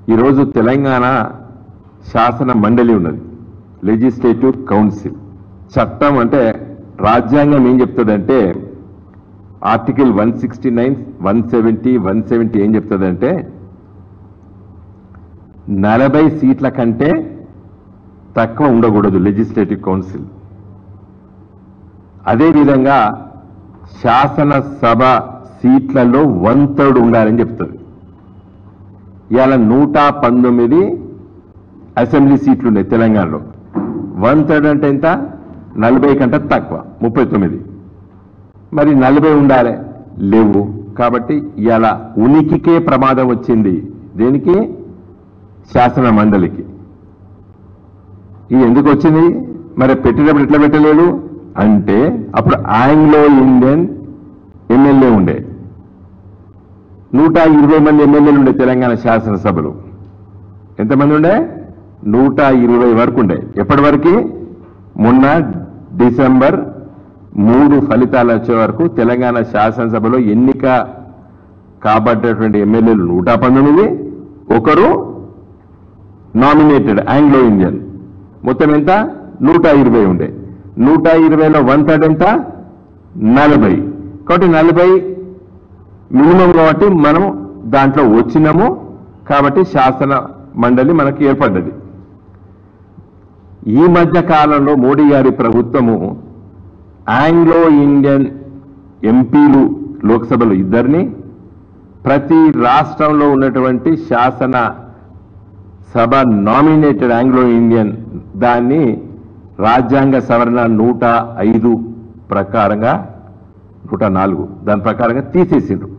ఈరోజు తెలంగాణ శాసన మండలి ఉన్నది లెజిస్లేటివ్ కౌన్సిల్ చట్టం అంటే రాజ్యాంగం ఏం చెప్తుందంటే article one sixty nine one seventy one seventy ఏం చెప్తుందంటే నలభై సీట్ల కంటే తక్కువ ఉండకూడదు లెజిస్లేటివ్ కౌన్సిల్ అదేవిధంగా శాసనసభ సీట్లలో వన్ థర్డ్ ఉండాలని చెప్తుంది ఇవాళ నూట పంతొమ్మిది అసెంబ్లీ సీట్లు ఉన్నాయి తెలంగాణలో వన్ థర్డ్ అంటే ఎంత నలభై కంటే తక్కువ ముప్పై తొమ్మిది మరి నలభై ఉండాలి లేవు కాబట్టి ఇవాళ ఉనికికే ప్రమాదం వచ్చింది దేనికి శాసన మండలికి ఇది ఎందుకు వచ్చింది మరి పెట్టినప్పుడు ఎట్లా పెట్టలేదు అంటే అప్పుడు ఆంగ్లో ఇండియన్ ఎమ్మెల్యే ఉండే నూట ఇరవై మంది ఎమ్మెల్యేలు ఉండే తెలంగాణ శాసనసభలో ఎంతమంది ఉండే నూట ఇరవై వరకు ఉండే ఎప్పటి వరకు మొన్న డిసెంబర్ మూడు ఫలితాలు వచ్చే వరకు తెలంగాణ శాసనసభలో ఎన్నిక కాబట్టేటువంటి ఎమ్మెల్యేలు నూట పంతొమ్మిది ఒకరు నామినేటెడ్ ఆంగ్లో ఇండియన్ మొత్తం ఎంత నూట ఇరవై ఉండే నూట ఇరవైలో వన్ థర్డ్ ఎంత నలభై కాబట్టి నలభై మినిమం కాబట్టి మనం దాంట్లో వచ్చినాము కాబట్టి శాసన మండలి మనకి ఏర్పడ్డది ఈ మధ్య కాలంలో మోడీ గారి ప్రభుత్వము ఆంగ్లో ఇండియన్ ఎంపీలు లోక్సభలో ఇద్దరిని ప్రతి రాష్ట్రంలో ఉన్నటువంటి శాసన సభ నామినేటెడ్ ఆంగ్లో ఇండియన్ దాన్ని రాజ్యాంగ సవరణ నూట ఐదు ప్రకారంగా నూట నాలుగు దాని ప్రకారంగా తీసేసిండ్రు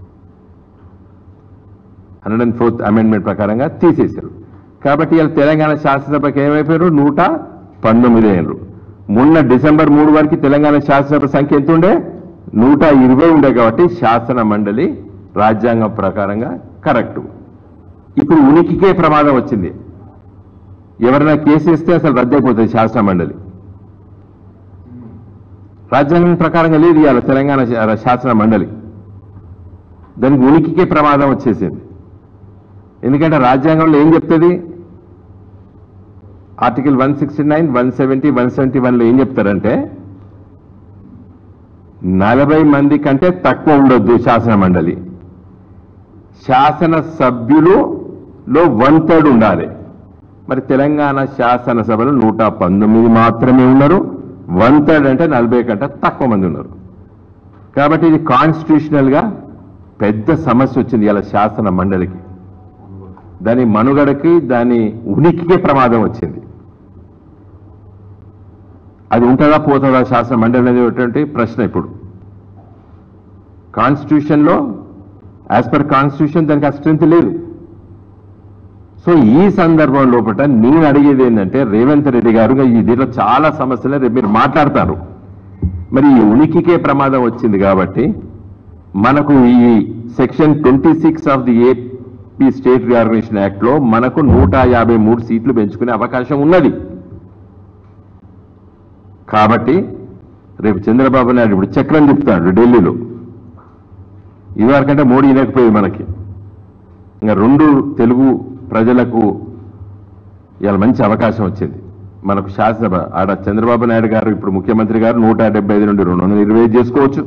హండ్రెడ్ అండ్ ఫోర్త్ అమెండ్మెంట్ ప్రకారంగా తీసేశారు కాబట్టి ఇలా తెలంగాణ శాసనసభకి ఏమైపోయారు నూట పంతొమ్మిది అయినరు మొన్న డిసెంబర్ మూడు వరకు తెలంగాణ శాసనసభ సంఖ్య ఎంత ఉండే నూట ఇరవై ఉండే కాబట్టి శాసన మండలి రాజ్యాంగం ప్రకారంగా కరెక్ట్ ఇప్పుడు ఉనికికే ప్రమాదం వచ్చింది ఎవరైనా కేసు వేస్తే అసలు రద్దయిపోతుంది శాసన మండలి రాజ్యాంగం ప్రకారంగా లేదు ఇవాళ తెలంగాణ శా- శాసన మండలి దానికి ఉనికికే ప్రమాదం వచ్చేసింది ఎందుకంటే రాజ్యాంగంలో ఏం చెప్తుంది article one sixty nine one seventy one seventy వన్లో ఏం చెప్తారంటే నలభై మంది కంటే తక్కువ ఉండొద్దు శాసన మండలి శాసన సభ్యులులో వన్ థర్డ్ ఉండాలి మరి తెలంగాణ శాసనసభలో నూట పంతొమ్మిది మాత్రమే ఉన్నారు వన్ థర్డ్ అంటే నలభై కంటే తక్కువ మంది ఉన్నారు కాబట్టి ఇది కాన్స్టిట్యూషనల్ గా పెద్ద సమస్య వచ్చింది ఇలా శాసన మండలికి దాని మనుగడకి దాని ఉనికికే ప్రమాదం వచ్చింది అది ఉంటుందా పోతుందా శాసన మండలి అనేటువంటి ప్రశ్న ఇప్పుడు కాన్స్టిట్యూషన్లో యాజ్ పర్ కాన్స్టిట్యూషన్ దానికి ఆ స్ట్రెంత్ లేదు సో ఈ సందర్భం లోపల నేను అడిగేది ఏంటంటే రేవంత్ రెడ్డి గారు ఈ దీంట్లో చాలా సమస్యలు రేపు మీరు మాట్లాడతారు మరి ఈ ఉనికికే ప్రమాదం వచ్చింది కాబట్టి మనకు ఈ section twenty six of the AP state reorganisation act లో మనకు నూట యాభై మూడు సీట్లు పెంచుకునే అవకాశం ఉన్నది కాబట్టి రేపు చంద్రబాబు నాయుడు ఇప్పుడు చక్రం తిప్పుతాడు ఢిల్లీలో ఇదివరకంటే మోడీ వినకపోయేది మనకి ఇంకా రెండు తెలుగు ప్రజలకు ఇవాళ మంచి అవకాశం వచ్చింది మనకు శాసనసభ ఆడ చంద్రబాబు నాయుడు గారు ఇప్పుడు ముఖ్యమంత్రి గారు నూట డెబ్బై ఐదు నుండి రెండు వందల ఇరవై ఐదు చేసుకోవచ్చు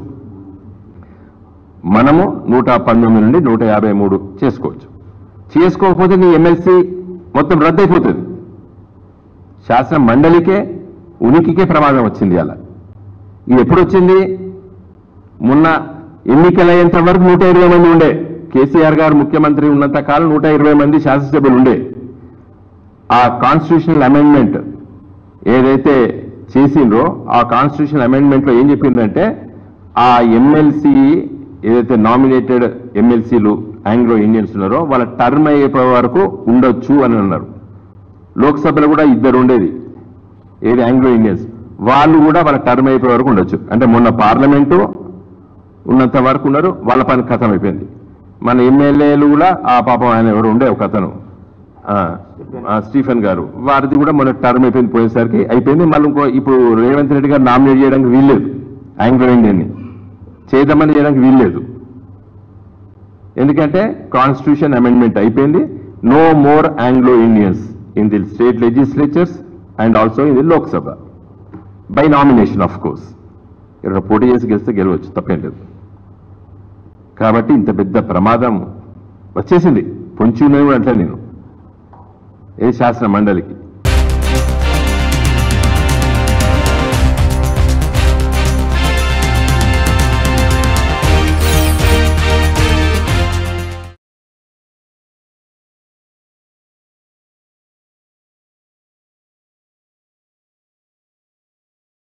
మనము నూట పంతొమ్మిది నుండి నూట యాభై మూడు చేసుకోవచ్చు చేసుకోకపోతే నీ ఎమ్మెల్సీ మొత్తం రద్దయిపోతుంది శాసన మండలికే ఉనికికే ప్రమాదం వచ్చింది అలా ఇది ఎప్పుడు వచ్చింది మొన్న ఎన్నికలయ్యేంత వరకు నూట ఇరవై మంది ఉండే కేసీఆర్ గారు ముఖ్యమంత్రి ఉన్నంత కాలం నూట ఇరవై మంది శాసనసభ్యులు ఉండే ఆ కాన్స్టిట్యూషనల్ అమెండ్మెంట్ ఏదైతే చేసిండ్రో ఆ కాన్స్టిట్యూషన్ అమెండ్మెంట్ లో ఏం చెప్పిందంటే ఆ ఎమ్మెల్సీ ఏదైతే నామినేటెడ్ ఎమ్మెల్సీలు ఆంగ్లో ఇండియన్స్ ఉన్నారో వాళ్ళ టర్మ్ అయిపోయే వరకు ఉండొచ్చు అని అన్నారు లోక్సభలో కూడా ఇద్దరు ఉండేది ఏది ఆంగ్లో ఇండియన్స్ వాళ్ళు కూడా వాళ్ళ టర్మ్ అయిపోయే వరకు ఉండొచ్చు అంటే మొన్న పార్లమెంటు ఉన్నంత వరకు ఉన్నారు వాళ్ళ పని ఖతం అయిపోయింది మన ఎమ్మెల్యేలు కూడా ఆ పాపం ఆయన ఎవరు ఉండే ఒక అతను ఆ, ఆ, స్టీఫెన్ గారు వారిది కూడా మొన్న టర్మ్ అయిపోయింది పోయేసరికి అయిపోయింది మళ్ళీ ఇంకో ఇప్పుడు రేవంత్ రెడ్డి గారు నామినేట్ చేయడానికి వీల్లేదు ఆంగ్లో ఇండియన్ని చేద్దామని చేయడానికి వీల్లేదు ఎందుకంటే కాన్స్టిట్యూషన్ అమెండ్మెంట్ అయిపోయింది no more Anglo Indians in the state legislatures and also in the Lok Sabha by nomination of course ఇక్కడ పోటీ చేసి గెలిస్తే గెలవచ్చు తప్పేం లేదు కాబట్టి ఇంత పెద్ద ప్రమాదం వచ్చేసింది పొంచి ఉన్నది కూడా అంటే నేను ఏ శాసన మండలికి